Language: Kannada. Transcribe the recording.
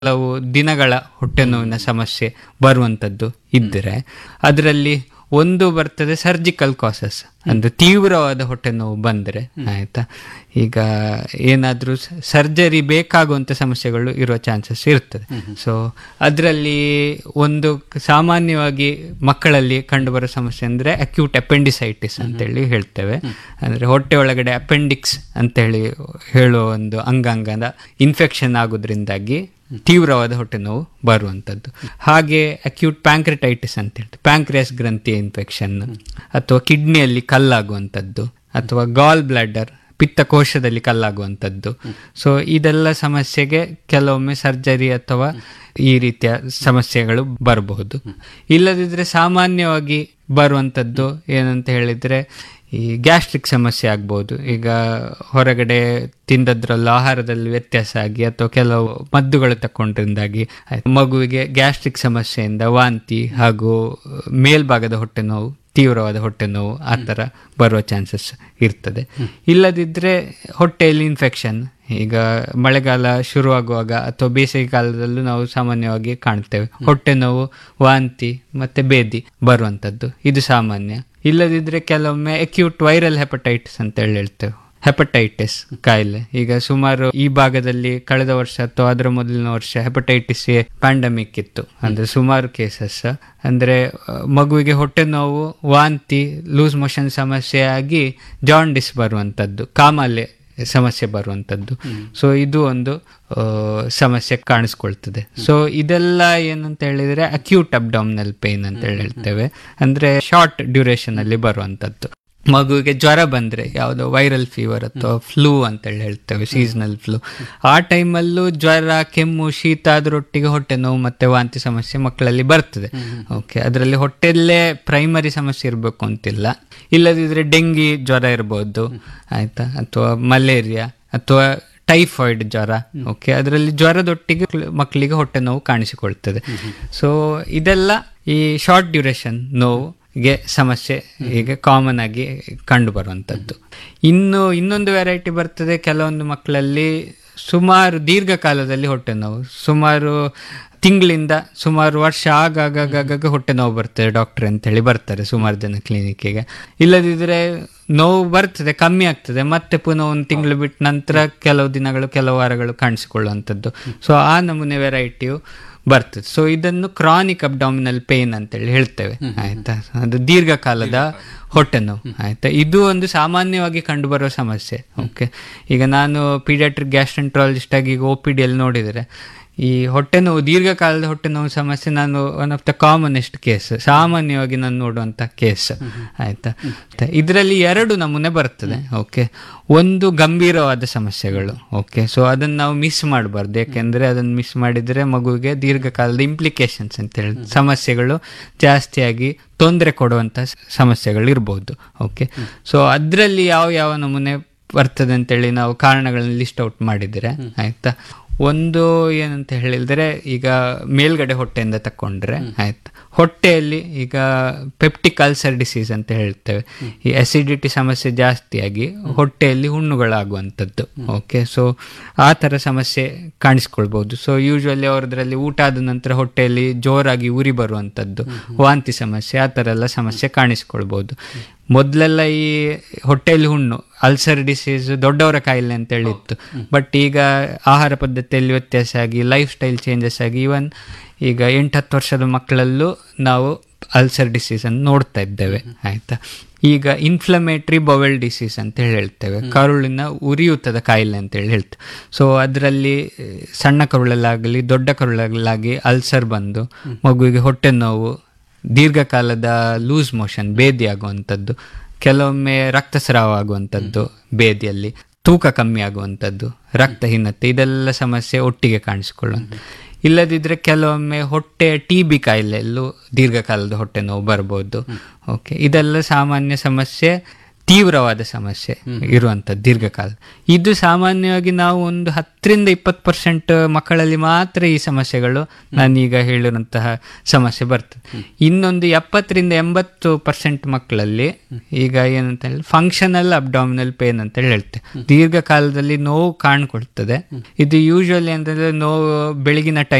ಕೆಲವು ದಿನಗಳ ಹೊಟ್ಟೆ ನೋವಿನ ಸಮಸ್ಯೆ ಬರುವಂಥದ್ದು ಇದ್ದರೆ ಅದರಲ್ಲಿ ಒಂದು ಬರ್ತದೆ ಸರ್ಜಿಕಲ್ ಕಾಸಸ್ ಅಂದ್ರೆ ತೀವ್ರವಾದ ಹೊಟ್ಟೆ ನೋವು ಬಂದರೆ ಆಯ್ತಾ ಈಗ ಏನಾದರೂ ಸರ್ಜರಿ ಬೇಕಾಗುವಂಥ ಸಮಸ್ಯೆಗಳು ಇರೋ ಚಾನ್ಸಸ್ ಇರ್ತದೆ ಸೊ ಅದರಲ್ಲಿ ಒಂದು ಸಾಮಾನ್ಯವಾಗಿ ಮಕ್ಕಳಲ್ಲಿ ಕಂಡುಬರೋ ಸಮಸ್ಯೆ ಅಂದರೆ ಅಕ್ಯೂಟ್ ಅಪೆಂಡಿಸೈಟಿಸ್ ಅಂತೇಳಿ ಹೇಳ್ತೇವೆ ಅಂದರೆ ಹೊಟ್ಟೆ ಒಳಗಡೆ ಅಪೆಂಡಿಕ್ಸ್ ಅಂತೇಳಿ ಹೇಳುವ ಒಂದು ಅಂಗಾಂಗದ ಇನ್ಫೆಕ್ಷನ್ ಆಗೋದ್ರಿಂದಾಗಿ ತೀವ್ರವಾದ ಹೊಟ್ಟೆ ನೋವು ಬರುವಂಥದ್ದು ಹಾಗೆ ಅಕ್ಯೂಟ್ ಪ್ಯಾಂಕ್ರಿಟೈಟಿಸ್ ಅಂತ ಹೇಳ್ತೀವಿ ಪ್ಯಾಂಕ್ರಿಯಾಸ್ ಗ್ರಂಥಿಯ ಇನ್ಫೆಕ್ಷನ್ ಅಥವಾ ಕಿಡ್ನಿಯಲ್ಲಿ ಕಲ್ಲಾಗುವಂಥದ್ದು ಅಥವಾ ಗಾಲ್ ಬ್ಲಾಡರ್ ಪಿತ್ತಕೋಶದಲ್ಲಿ ಕಲ್ಲಾಗುವಂಥದ್ದು ಸೊ ಇದೆಲ್ಲ ಸಮಸ್ಯೆಗೆ ಕೆಲವೊಮ್ಮೆ ಸರ್ಜರಿ ಅಥವಾ ಈ ರೀತಿಯ ಸಮಸ್ಯೆಗಳು ಬರಬಹುದು ಇಲ್ಲದಿದ್ದರೆ ಸಾಮಾನ್ಯವಾಗಿ ಬರುವಂಥದ್ದು ಏನಂತ ಹೇಳಿದರೆ ಈ ಗ್ಯಾಸ್ಟ್ರಿಕ್ ಸಮಸ್ಯೆ ಆಗ್ಬೋದು ಈಗ ಹೊರಗಡೆ ತಿಂದದ್ರಲ್ಲಿ ಆಹಾರದಲ್ಲಿ ವ್ಯತ್ಯಾಸ ಆಗಿ ಅಥವಾ ಕೆಲವು ಮದ್ದುಗಳು ತಕೊಂಡ್ರಿಂದಾಗಿ ಮಗುವಿಗೆ ಗ್ಯಾಸ್ಟ್ರಿಕ್ ಸಮಸ್ಯೆಯಿಂದ ವಾಂತಿ ಹಾಗೂ ಮೇಲ್ಭಾಗದ ಹೊಟ್ಟೆ ನೋವು ತೀವ್ರವಾದ ಹೊಟ್ಟೆ ನೋವು ಆ ಥರ ಬರುವ ಚಾನ್ಸಸ್ ಇರ್ತದೆ ಇಲ್ಲದಿದ್ದರೆ ಹೊಟ್ಟೆಯಲ್ಲಿ ಇನ್ಫೆಕ್ಷನ್ ಈಗ ಮಳೆಗಾಲ ಶುರುವಾಗುವಾಗ ಅಥವಾ ಬೇಸಿಗೆ ಕಾಲದಲ್ಲೂ ನಾವು ಸಾಮಾನ್ಯವಾಗಿ ಕಾಣ್ತೇವೆ ಹೊಟ್ಟೆ ನೋವು ವಾಂತಿ ಮತ್ತೆ ಬೇದಿ ಬರುವಂಥದ್ದು ಇದು ಸಾಮಾನ್ಯ ಇಲ್ಲದಿದ್ದರೆ ಕೆಲವೊಮ್ಮೆ ಅಕ್ಯೂಟ್ ವೈರಲ್ ಹೆಪಟೈಟಿಸ್ ಅಂತ ಹೇಳಿ ಹೇಳ್ತೇವೆ ಹೆಪಟೈಟಿಸ್ ಕಾಯಿಲೆ ಈಗ ಸುಮಾರು ಈ ಭಾಗದಲ್ಲಿ ಕಳೆದ ವರ್ಷ ಅಥವಾ ಅದರ ಮೊದಲಿನ ವರ್ಷ ಹೆಪಟೈಟಿಸ್ ಎ ಪ್ಯಾಂಡಮಿಕ್ ಇತ್ತು ಅಂದ್ರೆ ಸುಮಾರು ಕೇಸಸ್ ಅಂದ್ರೆ ಮಗುವಿಗೆ ಹೊಟ್ಟೆ ನೋವು ವಾಂತಿ ಲೂಸ್ ಮೋಷನ್ ಸಮಸ್ಯೆ ಆಗಿ ಜಾಂಡಿಸ್ ಬರುವಂಥದ್ದು ಕಾಮಾಲೆ ಸಮಸ್ಯೆ ಬರುವಂಥದ್ದು ಸೊ ಇದು ಒಂದು ಸಮಸ್ಯೆ ಕಾಣಿಸ್ಕೊಳ್ತದೆ ಸೊ ಇದೆಲ್ಲ ಏನಂತ ಹೇಳಿದ್ರೆ ಅಕ್ಯೂಟ್ ಅಬ್ಡಾಮಿನಲ್ ಪೇನ್ ಅಂತ ಹೇಳಿ ಹೇಳ್ತೇವೆ ಅಂದ್ರೆ ಶಾರ್ಟ್ ಡ್ಯೂರೇಷನ್ ಅಲ್ಲಿ ಬರುವಂಥದ್ದು ಮಗುವಿಗೆ ಜ್ವರ ಬಂದ್ರೆ ಯಾವುದೋ ವೈರಲ್ ಫೀವರ್ ಅಥವಾ ಫ್ಲೂ ಅಂತ ಹೇಳಿ ಹೇಳ್ತೇವೆ ಸೀಸನಲ್ ಫ್ಲೂ ಆ ಟೈಮಲ್ಲೂ ಜ್ವರ ಕೆಮ್ಮು ಶೀತ ಅದರೊಟ್ಟಿಗೆ ಹೊಟ್ಟೆ ನೋವು ಮತ್ತೆ ವಾಂತಿ ಸಮಸ್ಯೆ ಮಕ್ಕಳಲ್ಲಿ ಬರ್ತದೆ ಓಕೆ ಅದರಲ್ಲಿ ಹೊಟ್ಟೆಲ್ಲೇ ಪ್ರೈಮರಿ ಸಮಸ್ಯೆ ಇರಬೇಕು ಅಂತಿಲ್ಲ ಇಲ್ಲದಿದ್ರೆ ಡೆಂಗಿ ಜ್ವರ ಇರ್ಬೋದು ಆಯ್ತಾ ಅಥವಾ ಮಲೇರಿಯಾ ಅಥವಾ ಟೈಫಾಯ್ಡ್ ಜ್ವರ ಓಕೆ ಅದರಲ್ಲಿ ಜ್ವರದೊಟ್ಟಿಗೆ ಮಕ್ಕಳಿಗೆ ಹೊಟ್ಟೆ ನೋವು ಕಾಣಿಸಿಕೊಳ್ತದೆ ಸೊ ಇದೆಲ್ಲ ಈ ಶಾರ್ಟ್ ಡ್ಯೂರೇಷನ್ ನೋವು ಗೆ ಸಮಸ್ಯೆ ಹೀಗೆ ಕಾಮನ್ ಆಗಿ ಕಂಡು ಬರುವಂಥದ್ದು ಇನ್ನು ಇನ್ನೊಂದು ವೆರೈಟಿ ಬರ್ತದೆ ಕೆಲವೊಂದು ಮಕ್ಕಳಲ್ಲಿ ಸುಮಾರು ದೀರ್ಘಕಾಲದಲ್ಲಿ ಹೊಟ್ಟೆ ನೋವು ಸುಮಾರು ತಿಂಗಳಿಂದ ಸುಮಾರು ವರ್ಷ ಆಗಾಗ ಹೊಟ್ಟೆ ನೋವು ಬರ್ತದೆ ಡಾಕ್ಟರ್ ಅಂತ ಹೇಳಿ ಬರ್ತಾರೆ ಸುಮಾರು ಜನ ಕ್ಲಿನಿಕ್ಕಿಗೆ ಇಲ್ಲದಿದ್ರೆ ನೋವು ಬರ್ತದೆ ಕಮ್ಮಿ ಆಗ್ತದೆ ಮತ್ತೆ ಪುನಃ ಒಂದು ತಿಂಗಳು ಬಿಟ್ಟ ನಂತರ ಕೆಲವು ದಿನಗಳು ಕೆಲವು ವಾರಗಳು ಕಾಣಿಸಿಕೊಳ್ಳುವಂಥದ್ದು ಸೊ ಆ ನಮೂನೆ ವೆರೈಟಿಯು ಬರ್ತದೆ ಸೊ ಇದನ್ನು ಕ್ರಾನಿಕ್ ಅಬ್ಡಾಮಿನಲ್ ಪೇನ್ ಅಂತೇಳಿ ಹೇಳ್ತೇವೆ ಆಯ್ತಾ ಅದು ದೀರ್ಘಕಾಲದ ಹೊಟ್ಟೆ ನೋವು ಆಯ್ತಾ ಇದು ಒಂದು ಸಾಮಾನ್ಯವಾಗಿ ಕಂಡುಬರುವ ಸಮಸ್ಯೆ ಓಕೆ ಈಗ ನಾನು ಪೀಡಿಯಾಟ್ರಿಕ್ ಗ್ಯಾಸ್ಟ್ರೆಂಟ್ರಾಲಜಿಸ್ಟ್ ಆಗಿ ಈಗ ಒ ಪಿ ಡಿಯಲ್ಲಿ ನೋಡಿದರೆ ಈ ಹೊಟ್ಟೆ ನೋವು ದೀರ್ಘಕಾಲದ ಹೊಟ್ಟೆ ನೋವು ಸಮಸ್ಯೆ ನಾನು one of the commonest case ಸಾಮಾನ್ಯವಾಗಿ ನಾನು ನೋಡುವಂಥ ಕೇಸ್ ಆಯ್ತಾ ಇದರಲ್ಲಿ ಎರಡು ನಮೂನೆ ಬರ್ತದೆ ಓಕೆ ಒಂದು ಗಂಭೀರವಾದ ಸಮಸ್ಯೆಗಳು ಓಕೆ ಸೊ ಅದನ್ನು ನಾವು ಮಿಸ್ ಮಾಡಬಾರ್ದು ಯಾಕೆಂದರೆ ಅದನ್ನು ಮಿಸ್ ಮಾಡಿದರೆ ಮಗುವಿಗೆ ದೀರ್ಘಕಾಲದ ಇಂಪ್ಲಿಕೇಶನ್ಸ್ ಅಂತ ಹೇಳಿ ಸಮಸ್ಯೆಗಳು ಜಾಸ್ತಿಯಾಗಿ ತೊಂದರೆ ಕೊಡುವಂಥ ಸಮಸ್ಯೆಗಳು ಇರ್ಬೋದು ಓಕೆ ಸೊ ಅದರಲ್ಲಿ ಯಾವ ಯಾವ ನಮೂನೆ ಬರ್ತದೆ ಅಂತೇಳಿ ನಾವು ಕಾರಣಗಳನ್ನ ಲಿಸ್ಟ್ ಔಟ್ ಮಾಡಿದರೆ ಆಯ್ತಾ ಒಂದು ಏನಂತ ಹೇಳಿದ್ರೆ ಈಗ ಮೇಲ್ಗಡೆ ಹೊಟ್ಟೆಯಿಂದ ತಕೊಂಡ್ರೆ ಆಯ್ತು ಹೊಟ್ಟೆಯಲ್ಲಿ ಈಗ ಪೆಪ್ಟಿಕ್ ಅಲ್ಸರ್ ಡಿಸೀಸ್ ಅಂತ ಹೇಳ್ತೇವೆ ಈ ಅಸಿಡಿಟಿ ಸಮಸ್ಯೆ ಜಾಸ್ತಿಯಾಗಿ ಹೊಟ್ಟೆಯಲ್ಲಿ ಹುಣ್ಣುಗಳಾಗುವಂಥದ್ದು ಓಕೆ ಸೊ ಆ ಥರ ಸಮಸ್ಯೆ ಕಾಣಿಸ್ಕೊಳ್ಬಹುದು ಸೊ ಯೂಶ್ವಲಿ ಅವ್ರದ್ರಲ್ಲಿ ಊಟ ಆದ ನಂತರ ಹೊಟ್ಟೆಯಲ್ಲಿ ಜೋರಾಗಿ ಉರಿ ಬರುವಂಥದ್ದು ವಾಂತಿ ಸಮಸ್ಯೆ ಆ ಥರ ಎಲ್ಲ ಸಮಸ್ಯೆ ಕಾಣಿಸ್ಕೊಳ್ಬಹುದು ಮೊದಲೆಲ್ಲ ಈ ಹೊಟ್ಟೆಯಲ್ಲಿ ಹುಣ್ಣು ಅಲ್ಸರ್ ಡಿಸೀಸ್ ದೊಡ್ಡವರ ಕಾಯಿಲೆ ಅಂತ ಹೇಳಿತ್ತು ಬಟ್ ಈಗ ಆಹಾರ ಪದ್ಧತಿಯಲ್ಲಿ ವ್ಯತ್ಯಾಸ ಆಗಿ ಲೈಫ್ ಸ್ಟೈಲ್ ಚೇಂಜಸ್ ಆಗಿ ಈವನ್ ಈಗ ಎಂಟು ಹತ್ತು ವರ್ಷದ ಮಕ್ಕಳಲ್ಲೂ ನಾವು ಅಲ್ಸರ್ ಡಿಸೀಸ್ ಅನ್ನು ನೋಡ್ತಾ ಇದ್ದೇವೆ ಆಯ್ತಾ ಈಗ ಇನ್ಫ್ಲಮೇಟ್ರಿ ಬವೆಲ್ ಡಿಸೀಸ್ ಅಂತ ಹೇಳಿ ಹೇಳ್ತೇವೆ ಕರುಳಿನ ಉರಿಯೂತದ ಕಾಯಿಲೆ ಅಂತ ಹೇಳಿ ಹೇಳ್ತೇವೆ ಸೊ ಅದರಲ್ಲಿ ಸಣ್ಣ ಕರುಳಲ್ಲಾಗಲಿ ದೊಡ್ಡ ಕರುಳಲ್ಲಾಗಿ ಅಲ್ಸರ್ ಬಂದು ಮಗುವಿಗೆ ಹೊಟ್ಟೆ ನೋವು ದೀರ್ಘಕಾಲದ ಲೂಸ್ ಮೋಷನ್ ಬೇದಿ ಆಗುವಂಥದ್ದು ಕೆಲವೊಮ್ಮೆ ರಕ್ತಸ್ರಾವ ಆಗುವಂಥದ್ದು ಬೇದಿಯಲ್ಲಿ ತೂಕ ಕಮ್ಮಿ ಆಗುವಂಥದ್ದು ರಕ್ತಹೀನತೆ ಇದೆಲ್ಲ ಸಮಸ್ಯೆ ಒಟ್ಟಿಗೆ ಕಾಣಿಸಿಕೊಳ್ಳುವಂಥ ಇಲ್ಲದಿದ್ದರೆ ಕೆಲವೊಮ್ಮೆ ಹೊಟ್ಟೆ ಟಿ ಬಿ ಕಾಯಿಲೆಯಲ್ಲೂ ದೀರ್ಘಕಾಲದ ಹೊಟ್ಟೆ ನೋವು ಬರ್ಬೋದು ಓಕೆ ಇದೆಲ್ಲ ಸಾಮಾನ್ಯ ಸಮಸ್ಯೆ ತೀವ್ರವಾದ ಸಮಸ್ಯೆ ಇರುವಂಥದ್ದು ದೀರ್ಘಕಾಲ ಇದು ಸಾಮಾನ್ಯವಾಗಿ ನಾವು ಒಂದು ಹತ್ತರಿಂದ ಇಪ್ಪತ್ತು ಪರ್ಸೆಂಟ್ ಮಕ್ಕಳಲ್ಲಿ ಮಾತ್ರ ಈ ಸಮಸ್ಯೆಗಳು ನಾನೀಗ ಹೇಳಿರುವಂತಹ ಸಮಸ್ಯೆ ಬರ್ತದೆ ಇನ್ನೊಂದು ಎಪ್ಪತ್ತರಿಂದ ಎಂಬತ್ತು ಪರ್ಸೆಂಟ್ ಮಕ್ಕಳಲ್ಲಿ ಈಗ ಏನಂತ ಹೇಳಿ ಫಂಕ್ಷನಲ್ ಅಬ್ಡಾಮಿನಲ್ ಪೇನ್ ಅಂತ ಹೇಳಿ ಹೇಳ್ತೇವೆ ದೀರ್ಘಕಾಲದಲ್ಲಿ ನೋವು ಕಾಣ್ಕೊಳ್ತದೆ ಇದು ಯೂಶುವಲಿ ಅಂತಂದ್ರೆ ನೋವು ಬೆಳಗಿನ ಟೈಮ್